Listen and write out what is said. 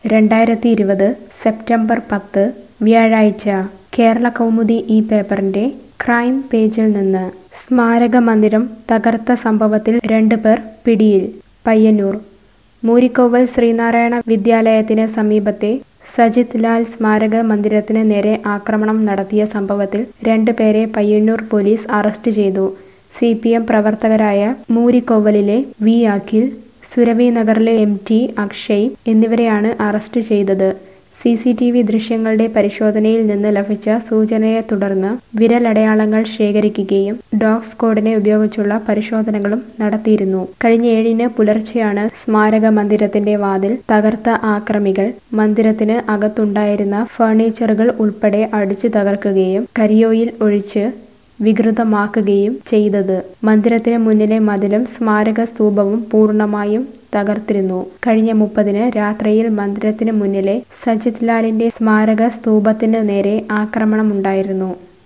രണ്ടായിരത്തി ഇരുപത് സെപ്റ്റംബർ പത്ത് വ്യാഴാഴ്ച കേരള കൗമുദി ഈ പേപ്പറിന്റെ ക്രൈം പേജിൽ നിന്ന് സ്മാരക മന്ദിരം തകർത്ത സംഭവത്തിൽ രണ്ടുപേർ പിടിയിൽ പയ്യന്നൂർ മൂരിക്കോവൽ ശ്രീനാരായണ വിദ്യാലയത്തിന് സമീപത്തെ സജിത് ലാൽ സ്മാരക മന്ദിരത്തിന് നേരെ ആക്രമണം നടത്തിയ സംഭവത്തിൽ രണ്ടുപേരെ പയ്യന്നൂർ പോലീസ് അറസ്റ്റ് ചെയ്തു സി പി എം പ്രവർത്തകരായ മൂരിക്കോവലിലെ വി അഖിൽ സുരവി നഗറിലെ എം ടി അക്ഷയ് എന്നിവരെയാണ് അറസ്റ്റ് ചെയ്തത് സി സി ടി വി ദൃശ്യങ്ങളുടെ പരിശോധനയിൽ നിന്ന് ലഭിച്ച സൂചനയെ തുടർന്ന് വിരലടയാളങ്ങൾ ശേഖരിക്കുകയും ഡോഗ് സ്ക്വാഡിനെ ഉപയോഗിച്ചുള്ള പരിശോധനകളും നടത്തിയിരുന്നു കഴിഞ്ഞ ഏഴിന് പുലർച്ചെയാണ് സ്മാരക മന്ദിരത്തിന്റെ വാതിൽ തകർത്ത ആക്രമികൾ മന്ദിരത്തിന് അകത്തുണ്ടായിരുന്ന ഫർണിച്ചറുകൾ ഉൾപ്പെടെ അടിച്ചു തകർക്കുകയും കരിയോയിൽ ഒഴിച്ച് വികൃതമാക്കുകയും ചെയ്തത് മന്ദിരത്തിന് മുന്നിലെ മതിലും സ്മാരക സ്തൂപവും പൂർണ്ണമായും തകർത്തിരുന്നു കഴിഞ്ഞ മുപ്പതിന് രാത്രിയിൽ മന്ദിരത്തിന് മുന്നിലെ സജിത് ലാലിന്റെ സ്മാരക സ്തൂപത്തിന് നേരെ ആക്രമണമുണ്ടായിരുന്നു